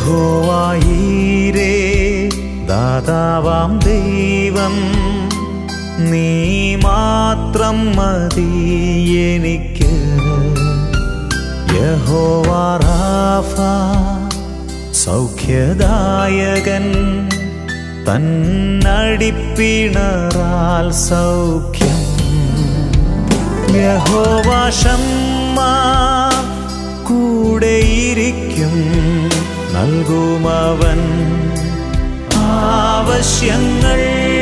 യഹോവായീരേ ദാതാവാം ദൈവം നീ മാത്രം മതി എനിക്ക് യഹോവാറാഫ സൗഖ്യദായകൻ തന്നടിപ്പിണറാൽ സൗഖ്യം യഹോവാഷമ്മ കൂടെയിരിക്കും നൽകുമവൻ ആവശ്യങ്ങൾ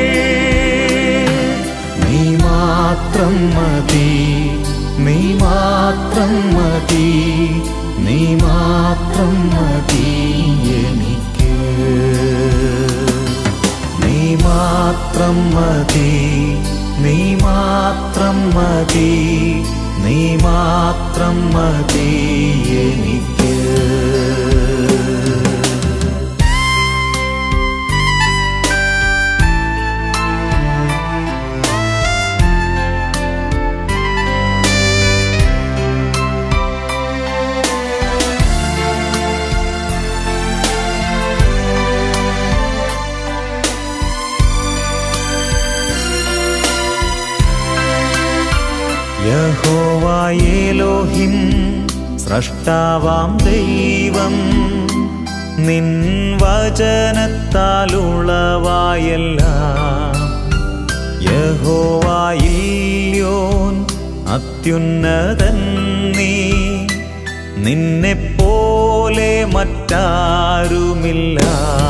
നീ മാത്രം മതി നീ മാത്രം മതി നീ മാത്രം മതി എനിക്ക് നീ മാത്രം മതി നീ മാത്രം മതി നീ മാത്രം മതി എനിക്ക് യഹോവായേലോഹിം സ്രഷ്ടാവാം ദൈവം നിൻ വചനത്താലുളവായെല്ലാം യഹോവായില്യോൻ അത്യുന്നതൻ നീ നിന്നെപ്പോലെ മറ്റാരുമില്ല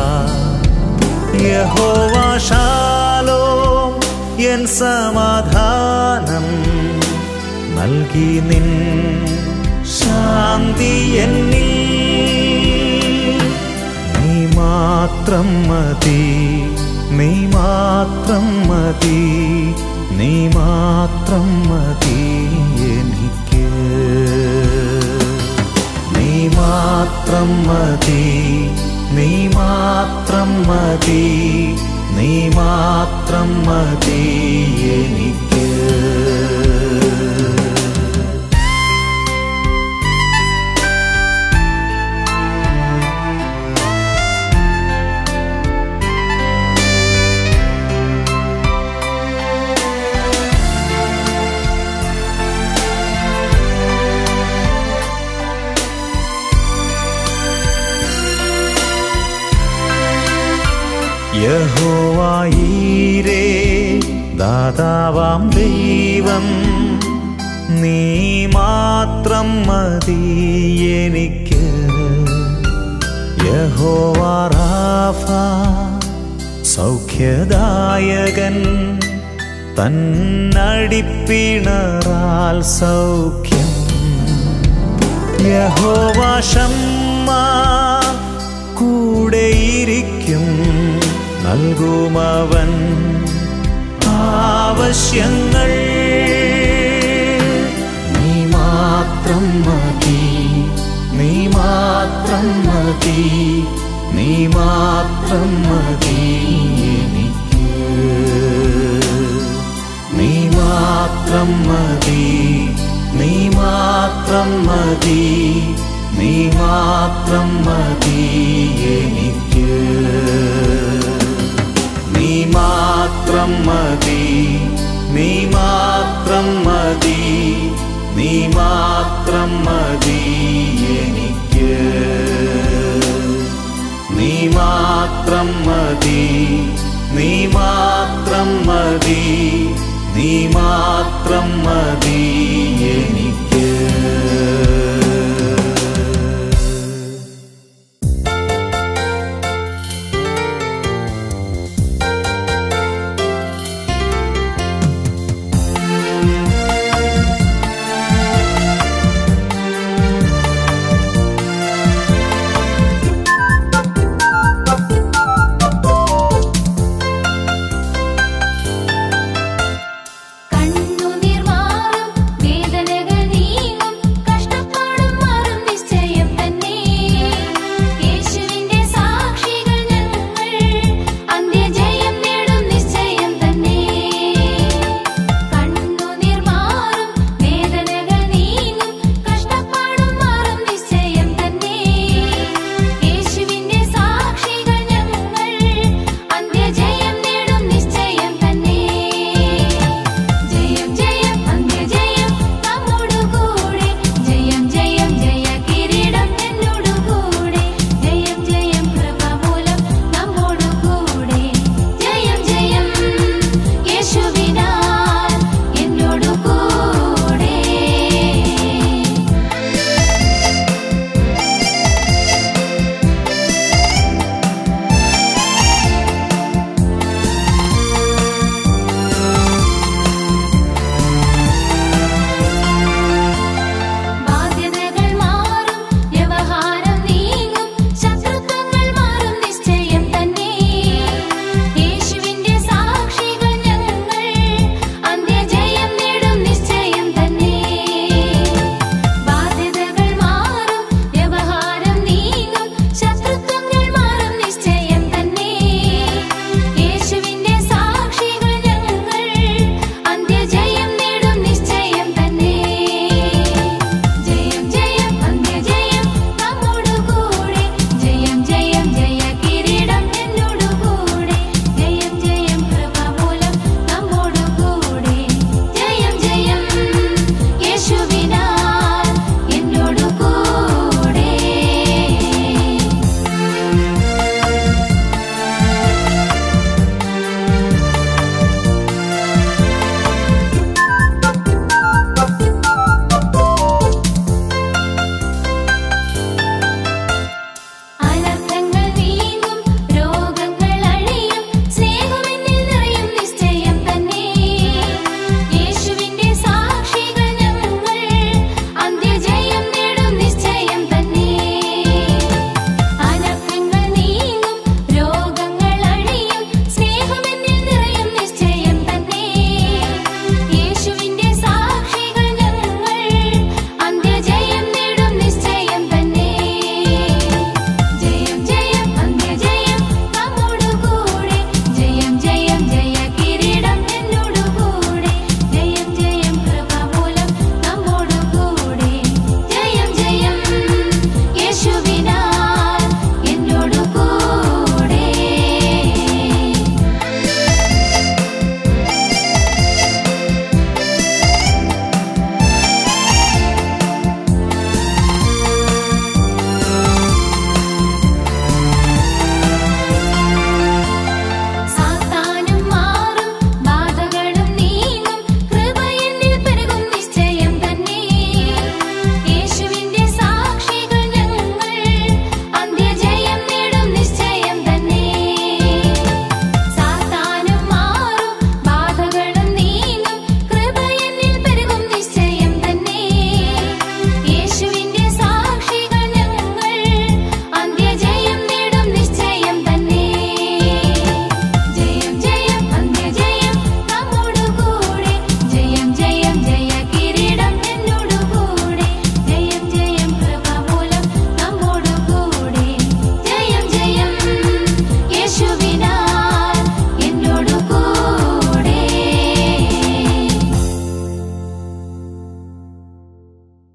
യഹോവാശാലോ എൻ സമാധാനം നൽകി നിൻ ശാന്തി എന്നിൽ നീ മാത്രം മതി നീ മാത്രം മതി നീ മാത്രം മതി എനിക്ക് നീ മാത്രം മതി നീ മാത്രം മതി നീ മാത്രം മതി എനിക്ക് യഹോവായീരേ ദാതാവാം ദൈവം നീ മാത്രം മതി എനിക്ക് യഹോവാറാഫ സൗഖ്യദായകൻ തന്നടിപ്പിണറാൽ സൗഖ്യം യഹോവാഷമ്മ കൂടെയിരിക്കും നൽകുമവൻ ആവശ്യങ്ങൾ നീ മാത്രം മതി നീ മാത്രം മതി നീ മാത്രം മതി എനിക്ക് നീ മാത്രം മതി നീ മാത്രം മതി നീ മാത്രം മതി എനിക്ക് നീ മാത്രം മതി നീ മാത്രം മതി നീ മാത്രം മതി എനിക്ക് നീ മാത്രം മതി നീ മാത്രം മതി നീ മാത്രം മതി എനിക്ക് കണ്ണുനീർ മാറും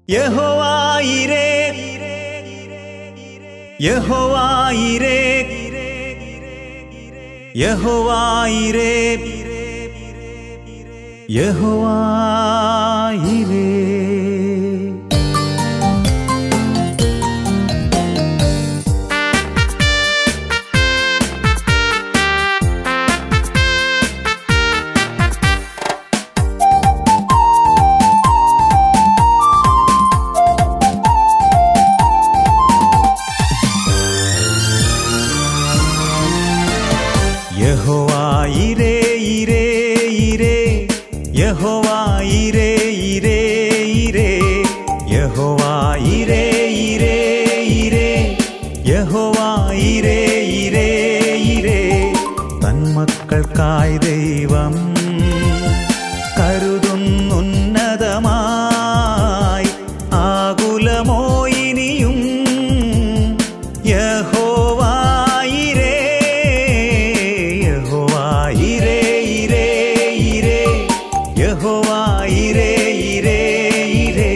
യഹോവായിരേ യഹോവായിരേ യഹോവായിരേ യഹോവായിരേ യഹോവായിരേ ഇരേ ഇരേ യഹോവായിരേ ഇരേ ഇരേ യഹോവായിരേ ഇരേ ഇരേ യഹോവായിരേ ഇരേ ഇരേ തന്മക്കൾക്കായി ദൈവം കരുതുന്നുന്നതമായി ആകുലമോ ഇനിയും യഹോവായിരേ യഹോവായിരേ ഇരേ ഇരേ യഹോവായിരേ ഇരേ ഇരേ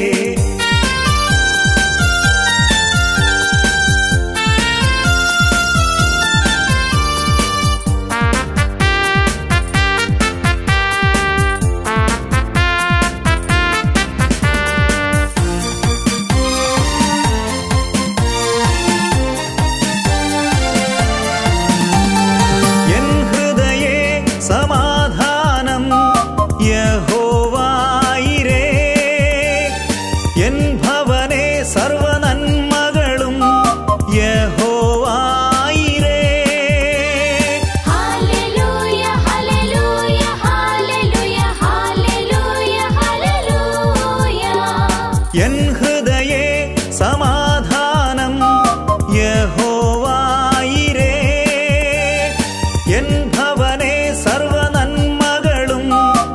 എൻ ഹൃദയേ സമാധാനം യഹോവായിരേ എൻ ഭവനെ സർവനന്മകളും യഹോവായിരേ ഹല്ലേലൂയ ഹല്ലേലൂയ ഹല്ലേലൂയ ഹല്ലേലൂയ ഹല്ലേലൂയ എൻ ഹൃദയേ സമാധാനം യഹോവായിരേ എൻ ഭവനെ സർവനന്മകളും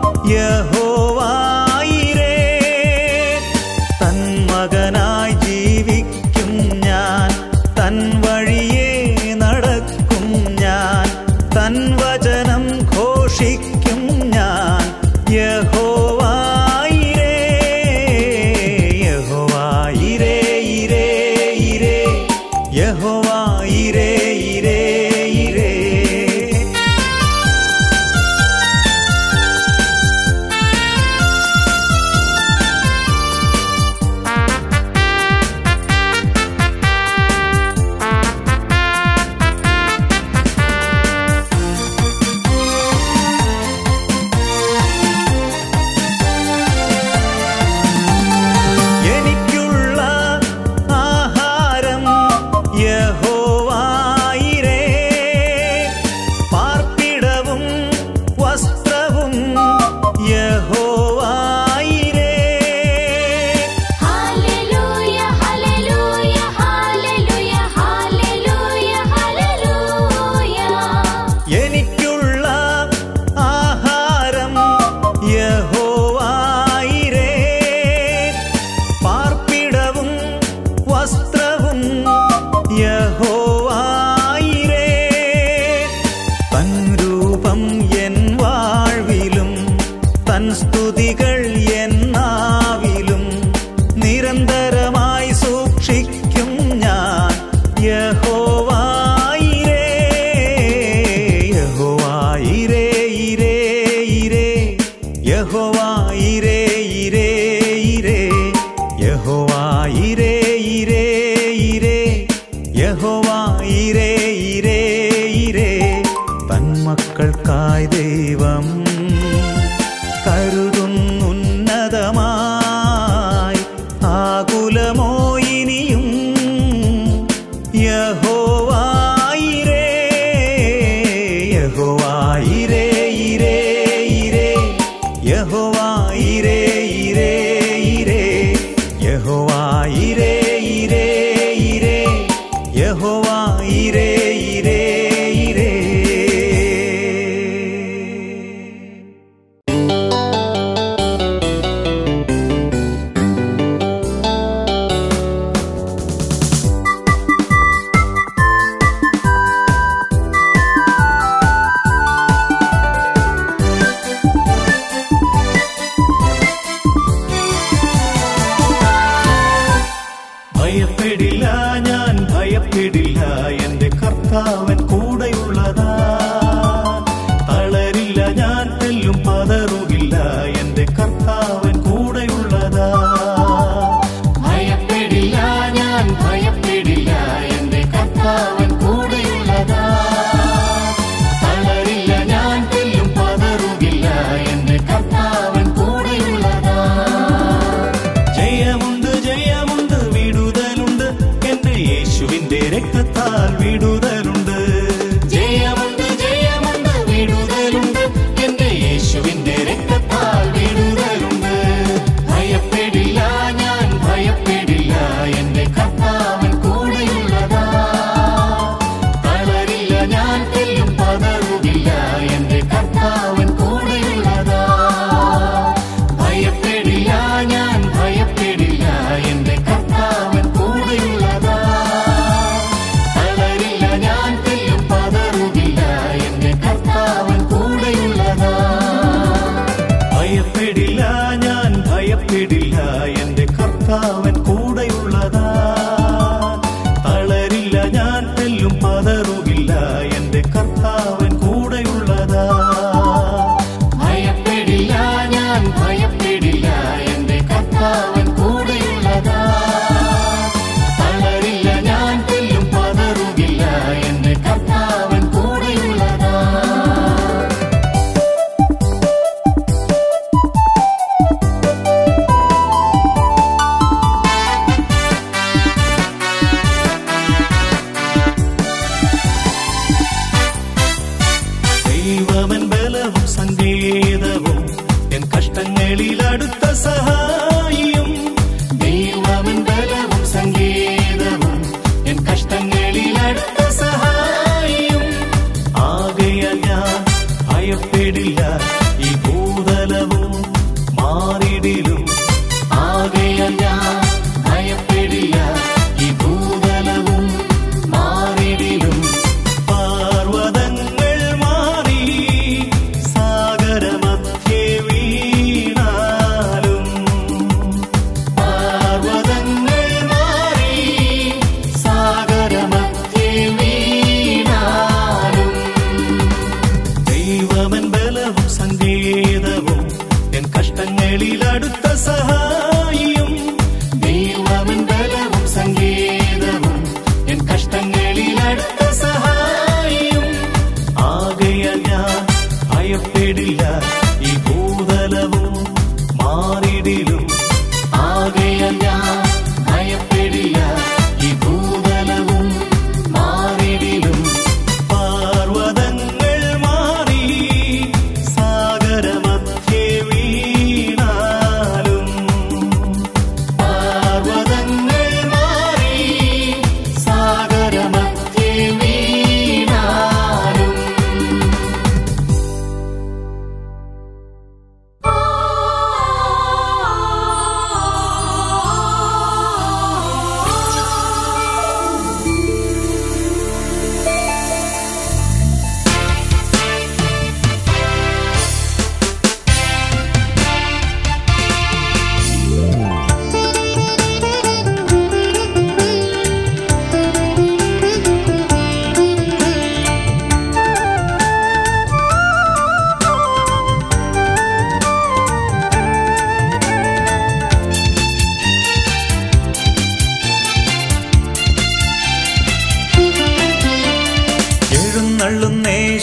യഹോവായിരേ തൻ മകനായി ജീവിക്കും ഞാൻ തൻ വഴിയെ നടക്കും ഞാൻ തൻ വചനം ഘോഷിക്കും ഞാൻ യഹോവായിരേ യഹോവായിരേ ഇരേ ഇരേ യഹോവായിരേ ഇരേ ഇരേ എനിക്കുള്ള ആഹാരം യഹോവായിരേ പാർപ്പിടവും വസ്ത്രവും യഹോവായിരേ ഹല്ലേലൂയ ഹല്ലേലൂയ ഹല്ലേലൂയ ഹല്ലേലൂയ ഹല്ലേലൂയ എനിക്കുള്ള ആഹാരം യഹോവായിരേ പാർപ്പിടവും വസ്ത്രവും യഹോവായിരേ തൻ രൂപം എൻ വാഴ്വിലും തൻ സ്തുതികൾ എൻ നാവിലും നിരന്തരമായി സൂക്ഷിക്കും ഞാൻ യഹോവായിരേ യഹോവായിരേ ഇരേ ഇരേ യഹോവായിരേ ഇരേ ഇരേ യഹോവായിരേ ഇരേ ഇരേ യഹോവായിരേ ഇരേ ഇരേ തന്മക്കൾക്കായി ദൈവം കരുതുന്നുന്നതമായി ആകുലമോ ഇനിയും യഹോവായിരേ യഹോവായിരേ ഇരേ ഇരേ യഹോവായിരേ ഇരേ ഇരേ യഹോവായിരേ ഇരേ ഇരേ യഹോവായിരേ ഇരേ ഇരേ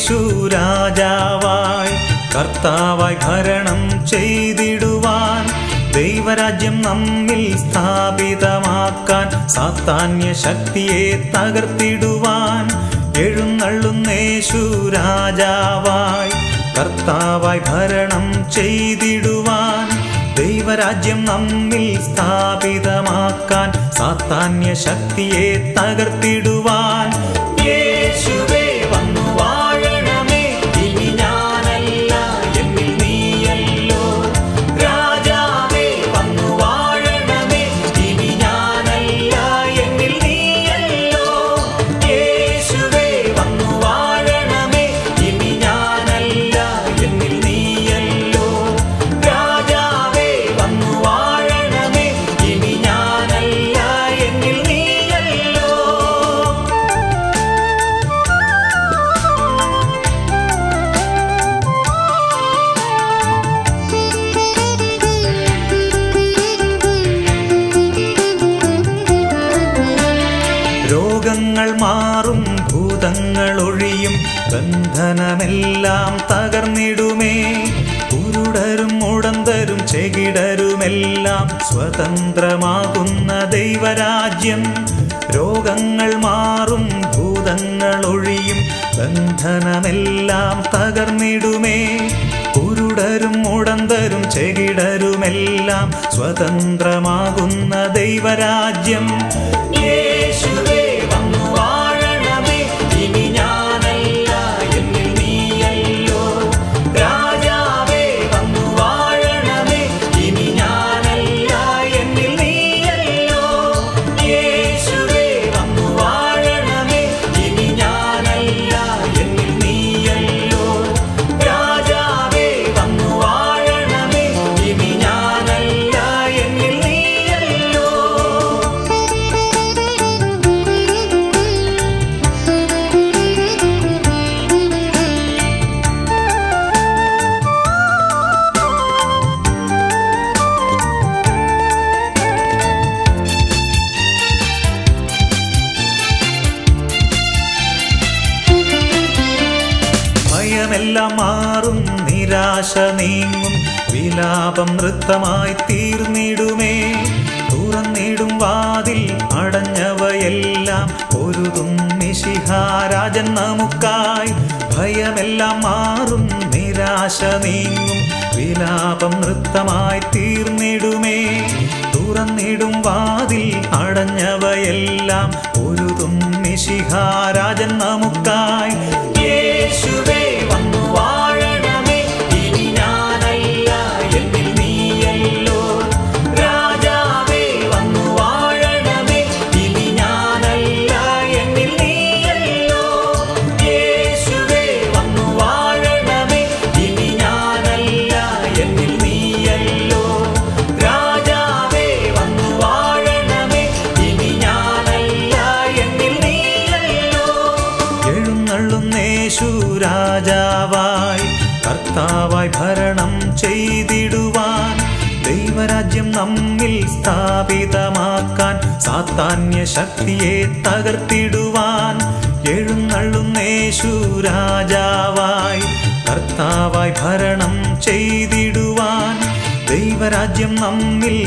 യേശു രാജാവായി കർത്താവായി ഭരണം ചെയ്തിടുവാൻ ദൈവരാജ്യം നമ്മിൽ സ്ഥാപിതമാക്കാൻ സാത്താന്യ ശക്തിയെ തകർത്തിടുവാൻ എഴുന്നള്ളുന്നേശു രാജാവായി കർത്താവായി ഭരണം ചെയ്തിടുവാൻ ദൈവരാജ്യം നമ്മിൽ സ്ഥാപിതമാക്കാൻ സാത്താന്യ ശക്തിയെ തകർത്തിടുവാൻ യേശുവേ വന്നു വാഴണമേ ഇനി ഞാനല്ല എന്നിൽ നീയല്ലോ രാജാവേ വന്നു വാഴണമേ ഇനി ഞാനല്ല എന്നിൽ നീയല്ലോ യേശുവേ വന്നു വാഴണമേ ഇനി ഞാനല്ല എന്നിൽ നീയല്ലോ രാജാവേ വന്നു വാഴണമേ ഇനി ഞാനല്ല എന്നിൽ നീയല്ലോ രോഗങ്ങൾ മാറും ഭൂതങ്ങൾ ഒഴിയും ബന്ധനമെല്ലാം തകർന്നിടുമേ കുരുടരും മുടന്തരും ചെകിടരുമെല്ലാം സ്വതന്ത്രമാകുന്ന ദൈവരാജ്യം രോഗങ്ങൾ മാറും ഭൂതങ്ങൾ ഒഴിയും ബന്ധനമെല്ലാം തകർന്നിടുമേ കുരുടരും മുടന്തരും ചെകിടരുമെല്ലാം സ്വതന്ത്രമാകുന്ന ദൈവരാജ്യം യേശുവേ വന്നു വാഴണമേ ഇനി ഞാനല്ല എന്നിൽ നീയല്ലോ രാജാവേ വന്നു വാഴണമേ ഇനി ഞാനല്ല എന്നിൽ നീയല്ലോ യേശുവേ വന്നു വാഴണമേ ഇനി ഞാനല്ല എന്നിൽ നീയല്ലോ രാജാവേ വന്നു വാഴണമേ ഇനി ഞാനല്ല എന്നിൽ നീയല്ലോ ഭയമെല്ലാം മാറും നിരാശ നീങ്ങും വിലാപം നൃത്തമായി തീർന്നിടുമേ തുറന്നിടും വാതിൽ അടഞ്ഞവയെല്ലാം പൊരുതും മിശിഹാരാജൻ നമുക്കായി ഭയമെല്ലാം മാറും നിരാശ നീങ്ങും വിലാപം നൃത്തമായി തീർന്നിടുമേ തുറന്നിടും വാതിൽ അടഞ്ഞവയെല്ലാം പൊരുതും മിശിഹാരാജൻ നമുക്കായി യേശുവേ വന്നു വാഴണമേ ഇനി ഞാനല്ല എന്നിൽ നീയല്ലോ രാജാവേ വന്നു വാഴണമേ ഇനി ഞാനല്ല എന്നിൽ നീയല്ലോ യേശുവേ വന്നു വാഴണമേ ഇനി ഞാനല്ല എന്നിൽ നീയല്ലോ രാജാവേ വന്നു വാഴണമേ ഇനി ഞാനല്ല എന്നിൽ നീയല്ലോ എഴുന്നള്ളുന്നേശു രാജാവായി കർത്താവായി ഭരണം ചെയ്തിടുവാൻ ദൈവരാജ്യം നമ്മിൽ സ്ഥാപിതമാക്കാൻ സാത്താന്യ ശക്തിയെ തകർത്തിടുവാൻ എഴുന്നള്ളുന്നേശു രാജാവായി കർത്താവായി ഭരണം ചെയ്തിടുവാൻ ദൈവരാജ്യം നമ്മിൽ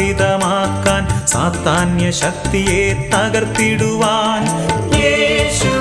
സ്ഥാപിതമാക്കാൻ സാത്താന്യ ശക്തിയെ തകർത്തിടുവാൻ യേശു